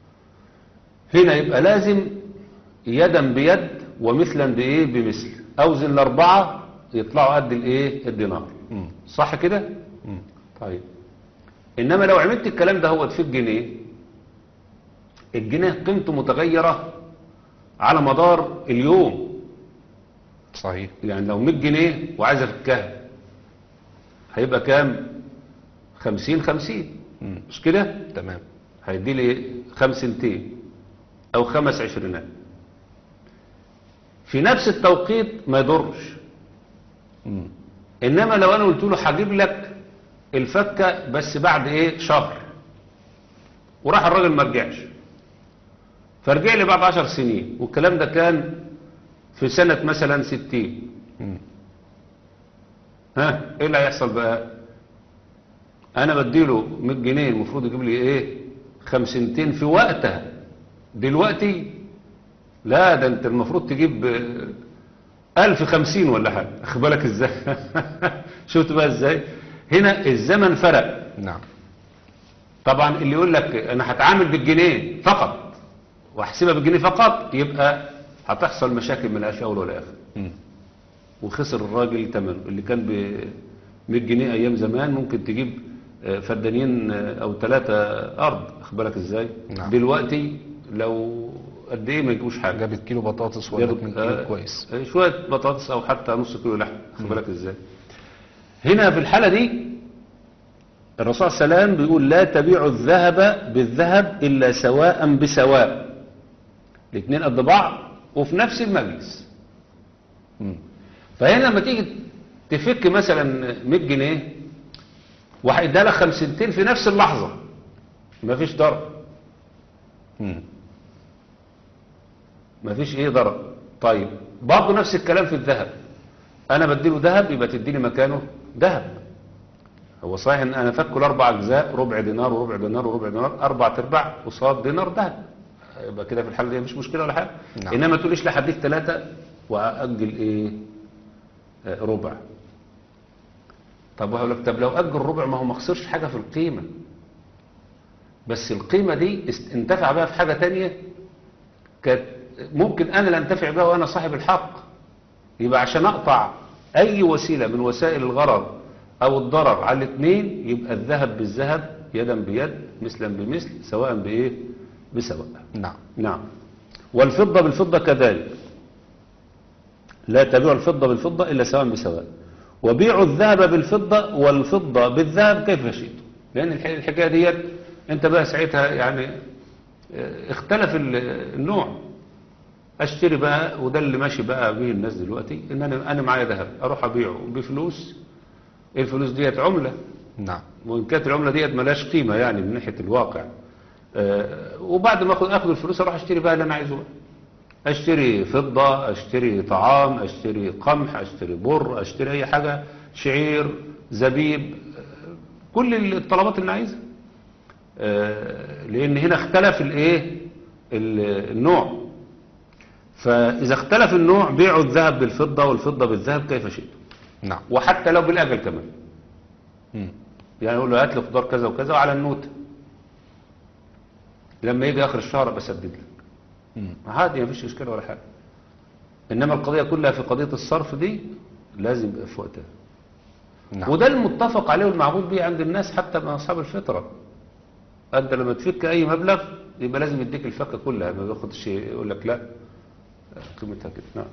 هنا يبقى لازم يدا بيد ومثلا بايه بمثل اوزن الاربعة يطلعوا قد الايه الدينار مم. صح كده مم. طيب انما لو عملت الكلام ده هو في الجنيه الجنيه قيمته متغيرة على مدار اليوم صحيح يعني لو 100 جنيه وعايز افكها هيبقى كام 50 50 مم. مش كده تمام هيدي لي خمسنتين او خمس عشرينات في نفس التوقيت ما يضرش مم. انما لو انا قلت له هجيب لك الفكه بس بعد ايه شهر وراح الراجل ما رجعش فرجع لي بعد عشر سنين والكلام ده كان في سنة مثلا ستين مم. ها ايه اللي هيحصل بقى انا بديله 100 جنيه المفروض يجيب لي ايه خمسنتين في وقتها دلوقتي لا ده انت المفروض تجيب آه، ألف خمسين ولا حاجة أخد بالك ازاي شفت بقى ازاي هنا الزمن فرق نعم طبعا اللي يقول لك انا هتعامل بالجنيه فقط واحسبها بالجنيه فقط يبقى هتحصل مشاكل من الاشياء اول ولا اخر مم. وخسر الراجل ثمنه اللي كان ب 100 جنيه ايام زمان ممكن تجيب آه، فدانين آه، او ثلاثة ارض اخد بالك ازاي نعم. دلوقتي لو قد ايه ما يجيبوش حاجه جابت كيلو بطاطس ولا جابت- 2 كيلو آه، كويس آه، شويه بطاطس او حتى نص كيلو لحم خد بالك ازاي هنا في الحاله دي الرسول صلى الله عليه وسلم بيقول لا تبيعوا الذهب بالذهب الا سواء بسواء الاثنين قد بعض وفي نفس المجلس مم. فهنا لما تيجي تفك مثلا 100 جنيه وهيديها لك خمسنتين في نفس اللحظه مفيش ضرر مم. مفيش ايه ضرر طيب برضه نفس الكلام في الذهب انا بديله ذهب يبقى تديني مكانه ذهب هو صحيح ان انا فكه لاربع اجزاء ربع دينار وربع دينار وربع دينار اربع ارباع قصاد دينار ذهب يبقى كده في الحاله دي مفيش مشكله ولا حاجه نعم. انما تقوليش لا هديك ثلاثه واجل ايه آه، ربع طب وهقول لك طب لو اجل ربع ما هو ما خسرش حاجه في القيمه بس القيمه دي است- انتفع بها في حاجه تانية كانت ممكن انا لا انتفع بها وانا صاحب الحق يبقى عشان اقطع اي وسيله من وسائل الغرر او الضرر على الاثنين يبقى الذهب بالذهب يدا بيد مثلا بمثل سواء بايه بسواء نعم نعم والفضة بالفضة كذلك لا تبيع الفضة بالفضة إلا سواء بسواء وبيعوا الذهب بالفضة والفضة بالذهب كيف شئتم لأن الح- الحكاية ديت أنت بقى ساعتها يعني اه، اختلف ال- النوع اشتري بقى وده اللي ماشي بقى به الناس دلوقتي ان انا انا معايا ذهب اروح ابيعه بفلوس الفلوس ديت عمله نعم وان كانت العمله ديت ملهاش قيمه يعني من ناحيه الواقع آه، وبعد ما اخد اخد الفلوس اروح اشتري بقى اللي انا عايزه بقى اشتري فضه اشتري طعام اشتري قمح اشتري بر اشتري اي حاجه شعير زبيب آه، كل الطلبات اللي انا عايزها آه، لان هنا اختلف الايه ال- النوع فاذا اختلف النوع بيعوا الذهب بالفضه والفضه بالذهب كيف شئتم نعم وحتى لو بالاجل كمان مم. يعني يقول له هات لي خضار كذا وكذا وعلى النوت لما يجي اخر الشهر بسدد لك مم. عادي مفيش اشكال ولا حاجه انما القضيه كلها في قضيه الصرف دي لازم يبقى في وقتها نعم وده المتفق عليه والمعبود به عند الناس حتى من اصحاب الفطره انت لما تفك اي مبلغ يبقى لازم يديك الفكه كلها ما بياخدش يقول لك لا قيمتها كده نعم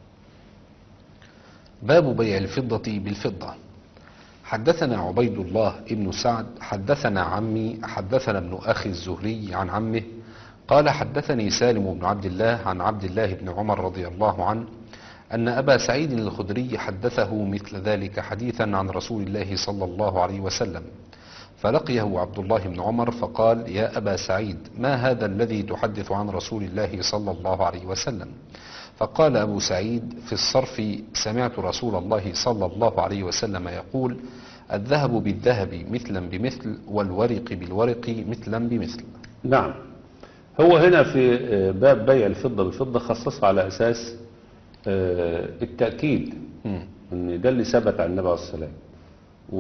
باب بيع الفضة بالفضة حدثنا عبيد الله ابن سعد حدثنا عمي حدثنا ابن أخي الزهري عن عمه قال حدثني سالم بن عبد الله عن عبد الله بن عمر رضي الله عنه أن أبا سعيد الخدري حدثه مثل ذلك حديثا عن رسول الله صلى الله عليه وسلم فلقيه عبد الله بن عمر فقال يا أبا سعيد ما هذا الذي تحدث عن رسول الله صلى الله عليه وسلم فقال أبو سعيد في الصرف سمعت رسول الله صلى الله عليه وسلم يقول الذهب بالذهب مثلا بمثل والورق بالورق مثلا بمثل نعم هو هنا في آه، باب بيع الفضة بالفضة خصصه على أساس آه، التأكيد مم. ان ده اللي ثبت عن النبي عليه الصلاة والسلام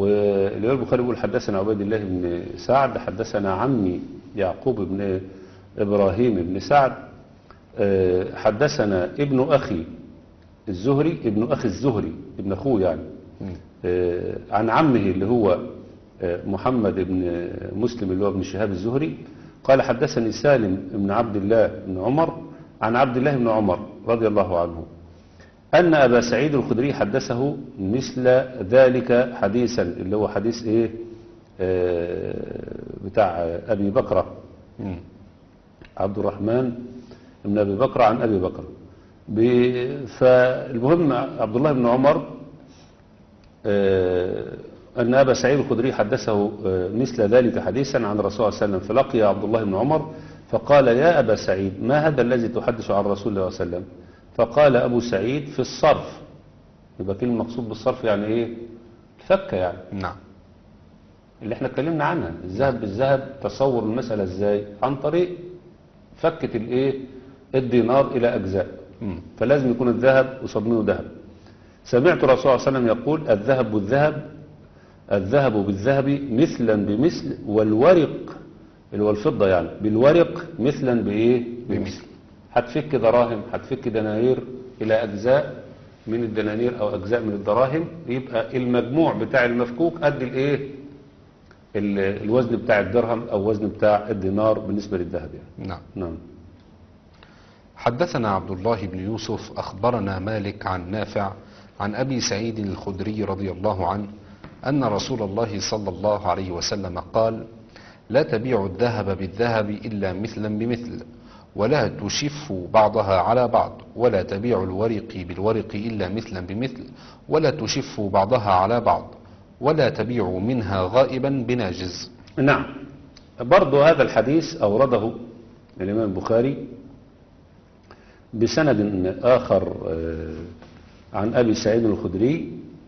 والإمام البخاري يقول حدثنا عبيد الله بن سعد حدثنا عمي يعقوب بن إبراهيم بن سعد آه، حدثنا ابن أخي الزهري ابن أخي الزهري ابن أخوه يعني آه، عن عمه اللي هو آه، محمد بن مسلم اللي هو ابن شهاب الزهري قال حدثني سالم بن عبد الله بن عمر عن عبد الله بن عمر رضي الله عنه أن أبا سعيد الخدري حدثه مثل ذلك حديثا اللي هو حديث إيه آه، بتاع أبي بكرة مم. عبد الرحمن بن أبي بكر عن أبي بكر ب- فالمهم عبد الله بن عمر آه، أن أبا سعيد الخدري حدثه آه، مثل ذلك حديثا عن الرسول صلى الله عليه وسلم فلقي عبد الله بن عمر فقال يا أبا سعيد ما هذا الذي تحدث عن رسول الله صلى الله عليه وسلم فقال أبو سعيد في الصرف يبقى كلمة مقصود بالصرف يعني إيه الفكة يعني نعم اللي احنا اتكلمنا عنها الذهب بالذهب تصور المسألة ازاي عن طريق فكة الايه الدينار الى اجزاء مم. فلازم يكون الذهب قصاد منه ذهب سمعت الرسول صلى الله عليه وسلم يقول الذهب بالذهب الذهب بالذهب مثلا بمثل والورق اللي هو الفضة يعني بالورق مثلا بايه بمثل هتفك دراهم هتفك دنانير الى اجزاء من الدنانير او اجزاء من الدراهم يبقى المجموع بتاع المفكوك قد الايه ال- الوزن بتاع الدرهم او وزن بتاع الدينار بالنسبة للذهب يعني نعم نعم حدثنا عبد الله بن يوسف أخبرنا مالك عن نافع عن أبي سعيد الخدري رضي الله عنه أن رسول الله صلى الله عليه وسلم قال لا تبيع الذهب بالذهب إلا مثلا بمثل ولا تشف بعضها على بعض ولا تبيع الورق بالورق إلا مثلا بمثل ولا تشف بعضها على بعض ولا تبيع منها غائبا بناجز نعم برضو هذا الحديث أورده الإمام البخاري بسند آخر آه، عن أبي سعيد الخدري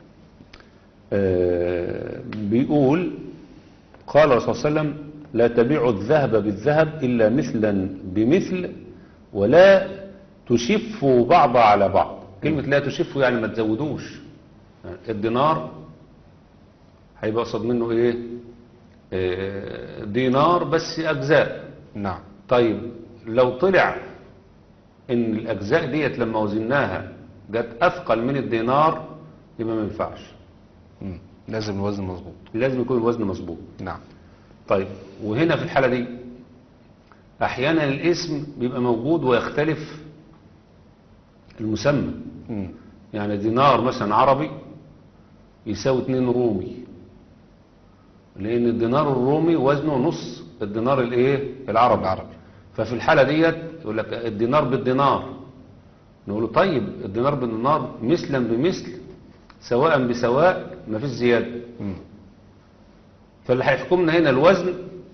آه، بيقول قال الرسول صلى الله عليه وسلم لا تبيع الذهب بالذهب إلا مثلا بمثل ولا تشفوا بعض على بعض كلمة لا تشفوا يعني ما تزودوش الدينار هيبقى قصد منه ايه آه، دينار بس اجزاء نعم طيب لو طلع ان الاجزاء ديت لما وزناها جت اثقل من الدينار يبقى ما ينفعش مم. لازم الوزن مظبوط لازم يكون الوزن مظبوط نعم طيب وهنا في الحالة دي احيانا الاسم بيبقى موجود ويختلف المسمى مم. يعني دينار مثلا عربي يساوي 2 رومي لان الدينار الرومي وزنه نص الدينار الايه العربي العربي. ففي الحالة ديت يقول لك الدينار بالدينار نقول له طيب الدينار بالدينار مثلا بمثل سواء بسواء ما فيش زيادة مم. فاللي هيحكمنا هنا الوزن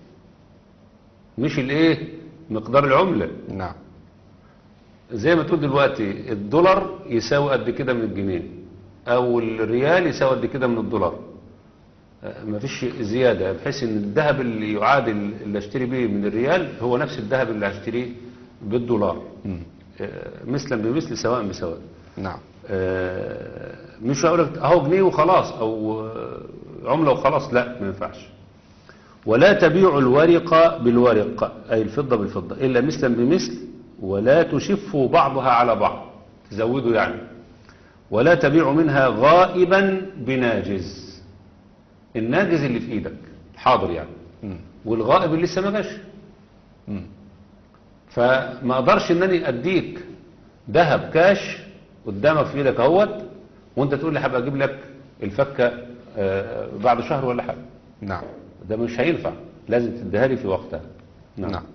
مش الايه مقدار العملة نعم زي ما تقول دلوقتي الدولار يساوي قد كده من الجنيه او الريال يساوي قد كده من الدولار آه، مفيش زيادة بحيث ان الذهب اللي يعادل اللي اشتري بيه من الريال هو نفس الذهب اللي هشتريه بالدولار مم. آه، مثلا بمثل سواء بسواء نعم آه، مش هقول لك اهو جنيه وخلاص او آه، عملة وخلاص لا ما ينفعش ولا تبيع الورق بالورق أي الفضة بالفضة إلا مثلا بمثل ولا تشفوا بعضها على بعض تزودوا يعني ولا تبيع منها غائبا بناجز الناجز اللي في ايدك حاضر يعني مم. والغائب اللي لسه ما جاش مم. فما اقدرش انني اديك ذهب كاش قدامك في ايدك اهوت وانت تقول لي هبقى اجيب لك الفكه آه، بعد شهر ولا حاجه نعم ده مش هينفع لازم تديها لي في وقتها نعم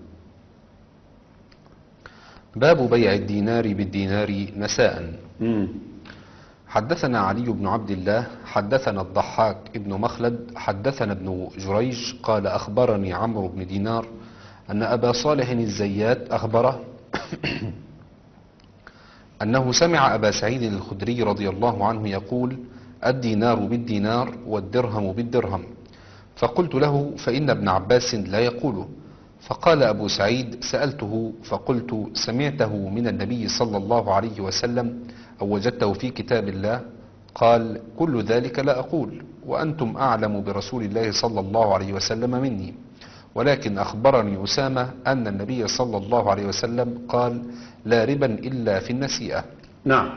باب بيع الدينار بالدينار نساء مم. حدثنا علي بن عبد الله حدثنا الضحاك ابن مخلد حدثنا ابن جريج قال أخبرني عمرو بن دينار أن أبا صالح الزيات أخبره أنه سمع أبا سعيد الخدري رضي الله عنه يقول الدينار بالدينار والدرهم بالدرهم فقلت له فإن ابن عباس لا يقوله فقال أبو سعيد سألته فقلت سمعته من النبي صلى الله عليه وسلم أو وجدته في كتاب الله قال كل ذلك لا أقول وأنتم أعلم برسول الله صلى الله عليه وسلم مني ولكن أخبرني أسامة أن النبي صلى الله عليه وسلم قال لا ربا إلا في النسيئة نعم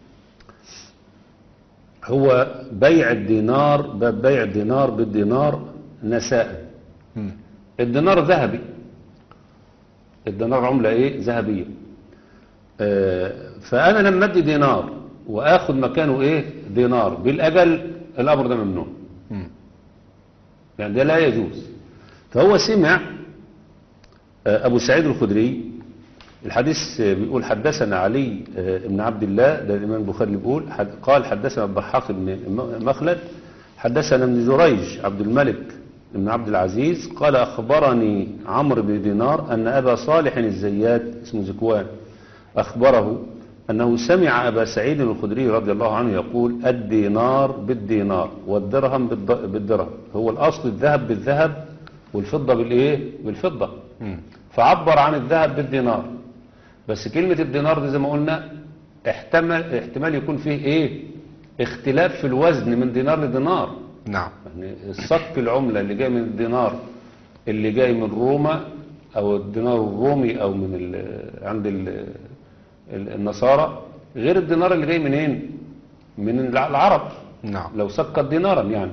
هو بيع الدينار باب بيع الدينار بالدينار نساء مم. الدينار ذهبي الدينار عملة ايه ذهبية آه، فانا لما ادي دينار واخد مكانه ايه دينار بالاجل الامر ده ممنوع مم. يعني ده لا يجوز فهو سمع آه، أبو سعيد الخدري الحديث آه، بيقول حدثنا علي آه، بن عبد الله ده الإمام البخاري اللي بيقول حد- قال حدثنا الضحاك بن م- مخلد حدثنا ابن جريج عبد الملك بن عبد العزيز قال أخبرني عمرو بن دينار أن أبا صالح الزيات اسمه زكوان أخبره أنه سمع أبا سعيد الخدري رضي الله عنه يقول الدينار بالدينار والدرهم بالد- بالدرهم هو الأصل الذهب بالذهب والفضة بالإيه؟ بالفضة مم. فعبر عن الذهب بالدينار بس كلمة الدينار دي زي ما قلنا احتمل احتمال يكون فيه ايه اختلاف في الوزن من دينار لدينار نعم يعني الصك العملة اللي جاي من الدينار اللي جاي من روما او الدينار الرومي او من ال عند ال ال النصارى غير الدينار اللي جاي منين من العرب نعم لو سقط دينارا يعني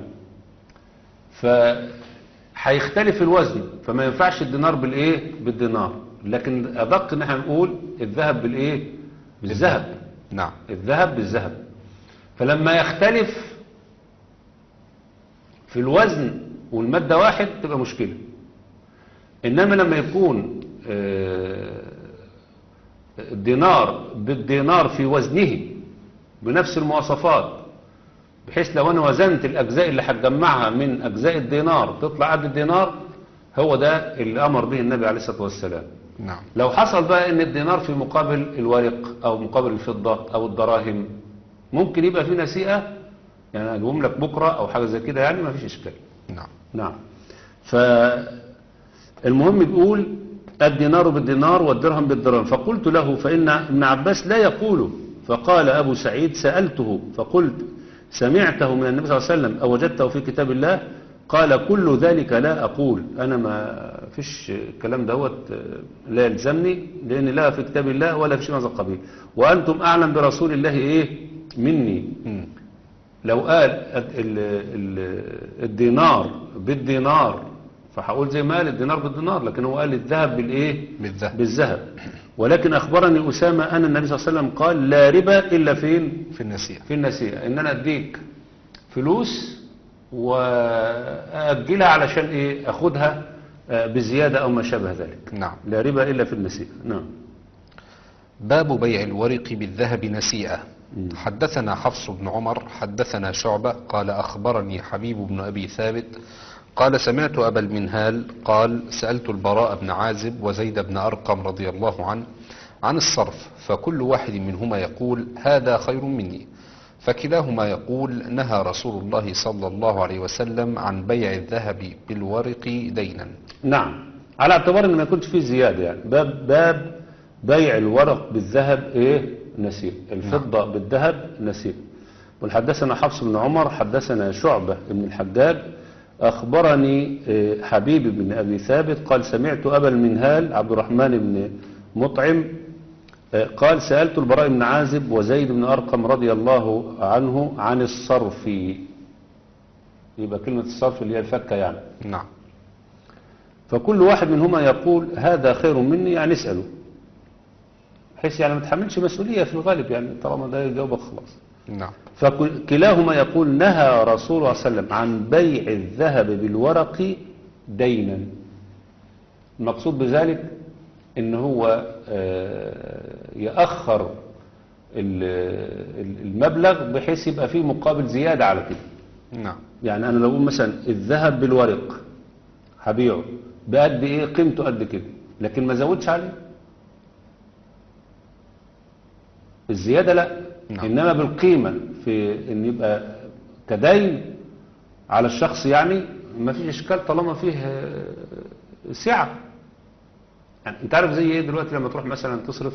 فهيختلف الوزن فما ينفعش الدينار بالايه بالدينار لكن ادق ان احنا نقول الذهب بالايه بالذهب نعم الذهب بالذهب فلما يختلف في الوزن والمادة واحد تبقى مشكلة إنما لما يكون آه، الدينار بالدينار في وزنه بنفس المواصفات بحيث لو أنا وزنت الأجزاء اللي هتجمعها من أجزاء الدينار تطلع قد الدينار هو ده اللي أمر به النبي عليه الصلاة والسلام نعم لو حصل بقى ان الدينار في مقابل الورق او مقابل الفضة او الدراهم ممكن يبقى في نسيئة يعني اجيبهم لك بكرة او حاجة زي كده يعني ما فيش اشكال نعم نعم فالمهم بيقول الدينار بالدينار والدرهم بالدرهم فقلت له فإن ابن عباس لا يقول فقال أبو سعيد سألته فقلت سمعته من النبي صلى الله عليه وسلم أو وجدته في كتاب الله قال كل ذلك لا أقول أنا ما فيش الكلام دوت لا يلزمني لأن لا في كتاب الله ولا في شيء من هذا القبيل وأنتم أعلم برسول الله إيه مني مم. لو قال ال- ال- الدينار بالدينار فهقول زي ما قال الدينار بالدينار لكن هو قال الذهب بالايه بالذهب. بالذهب ولكن اخبرني اسامه ان النبي صلى الله عليه وسلم قال لا ربا الا فين في النسيئة في النسيئه ان انا اديك فلوس واجلها علشان ايه اخدها آه، بزياده او ما شابه ذلك نعم لا ربا الا في النسيئه نعم باب بيع الورق بالذهب نسيئة حدثنا حفص بن عمر حدثنا شعبة قال أخبرني حبيب بن أبي ثابت قال سمعت أبا المنهال قال سألت البراء بن عازب وزيد بن أرقم رضي الله عنه عن الصرف فكل واحد منهما يقول هذا خير مني فكلاهما يقول نهى رسول الله صلى الله عليه وسلم عن بيع الذهب بالورق دينا نعم على اعتبار ان ما يكونش فيه زيادة يعني باب باب بيع الورق بالذهب ايه نسيب الفضة بالذهب نسيب والحدثنا حفص بن عمر حدثنا شعبة بن الحجاج أخبرني آه، حبيب بن أبي ثابت قال سمعت أبا المنهال عبد الرحمن بن مطعم آه، قال سألت البراء بن عازب وزيد بن أرقم رضي الله عنه عن الصرف يبقى كلمة الصرف اللي هي الفكة يعني نعم فكل واحد منهما يقول هذا خير مني يعني اسأله بحيث يعني ما تحملش مسؤولية في الغالب يعني طالما ده يجاوبك خلاص نعم فكلاهما يقول نهى رسول الله صلى الله عليه وسلم عن بيع الذهب بالورق دينا المقصود بذلك ان هو آه، يأخر ال- ال- المبلغ بحيث يبقى فيه مقابل زيادة على كده نعم يعني انا لو اقول مثلا الذهب بالورق هبيعه بقد ايه قيمته قد كده لكن ما زودش عليه الزيادة لا نعم. انما بالقيمة في ان يبقى كدين على الشخص يعني ما فيش اشكال طالما فيه آه، سعة يعني انت عارف زي ايه دلوقتي لما تروح مثلا تصرف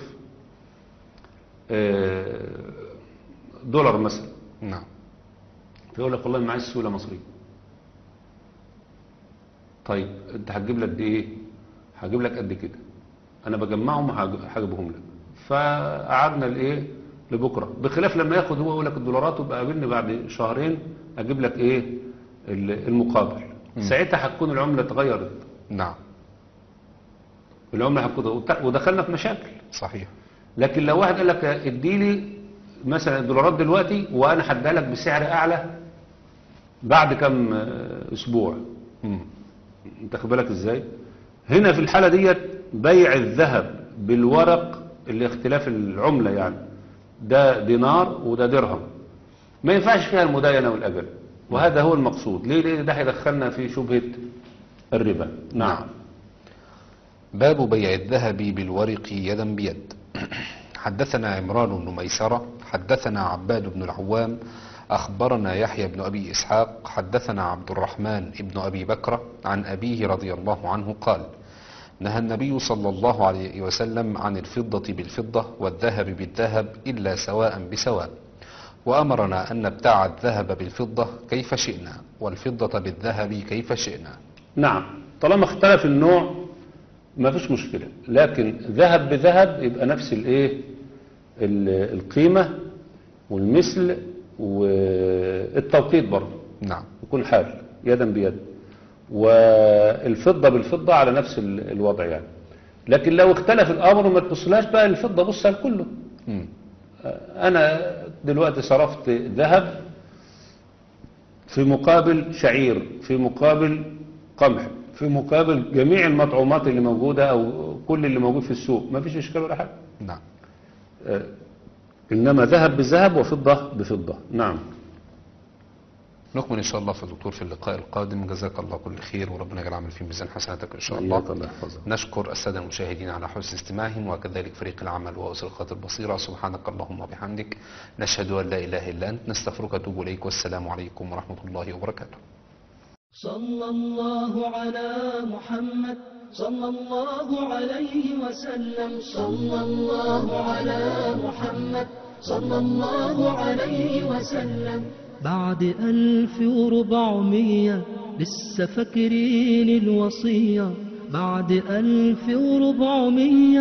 آه، دولار مثلا نعم فيقول لك والله معيش سيولة مصرية طيب انت هتجيب لك قد ايه هجيب لك قد كده انا بجمعهم هجيبهم لك فقعدنا لايه لبكره بخلاف لما ياخد هو يقول لك الدولارات ويبقى قابلني بعد شهرين اجيب لك ايه ال- المقابل ساعتها هتكون العمله اتغيرت نعم العمله هتكون وت- ودخلنا في مشاكل صحيح لكن لو واحد قال لك اديلي مثلا الدولارات دلوقتي وانا هديها لك بسعر اعلى بعد كم آه، اسبوع مم. انت خد بالك ازاي هنا في الحالة ديت بيع الذهب بالورق اللي اختلاف العملة يعني ده دينار وده درهم ما ينفعش فيها المداينة والأجل وهذا هو المقصود ليه ليه ده هيدخلنا في شبهة الربا نعم باب بيع الذهب بالورق يدا بيد حدثنا عمران بن ميسرة حدثنا عباد بن العوام أخبرنا يحيى بن أبي إسحاق حدثنا عبد الرحمن بن أبي بكر عن أبيه رضي الله عنه قال نهى النبي صلى الله عليه وسلم عن الفضة بالفضة والذهب بالذهب إلا سواء بسواء وأمرنا أن نبتاع الذهب بالفضة كيف شئنا والفضة بالذهب كيف شئنا نعم طالما اختلف النوع ما فيش مشكلة لكن ذهب بذهب يبقى نفس الايه ال- القيمة والمثل والتوقيت برضه نعم يكون حال يدا بيد والفضة بالفضة على نفس ال- الوضع يعني لكن لو اختلف الأمر ما تبصلهاش بقى الفضة بص على كله مم. أنا دلوقتي صرفت ذهب في مقابل شعير في مقابل قمح في مقابل جميع المطعومات اللي موجودة أو كل اللي موجود في السوق ما فيش إشكال ولا حاجة نعم إنما ذهب بذهب وفضة بفضة نعم نكمل إن شاء الله في الدكتور في اللقاء القادم جزاك الله كل خير وربنا يجعل عمل في ميزان حسناتك إن شاء الله الله الله يحفظك نشكر السادة المشاهدين على حسن استماعهم وكذلك فريق العمل وأسرقات البصيرة سبحانك اللهم وبحمدك نشهد أن لا إله إلا أنت نستغفرك ونتوب إليك والسلام عليكم ورحمة الله وبركاته صلى الله على محمد صلى الله عليه وسلم صلى الله على محمد صلى الله عليه وسلم بعد ألف وربعمية لسه فاكرين الوصية بعد ألف وربعمية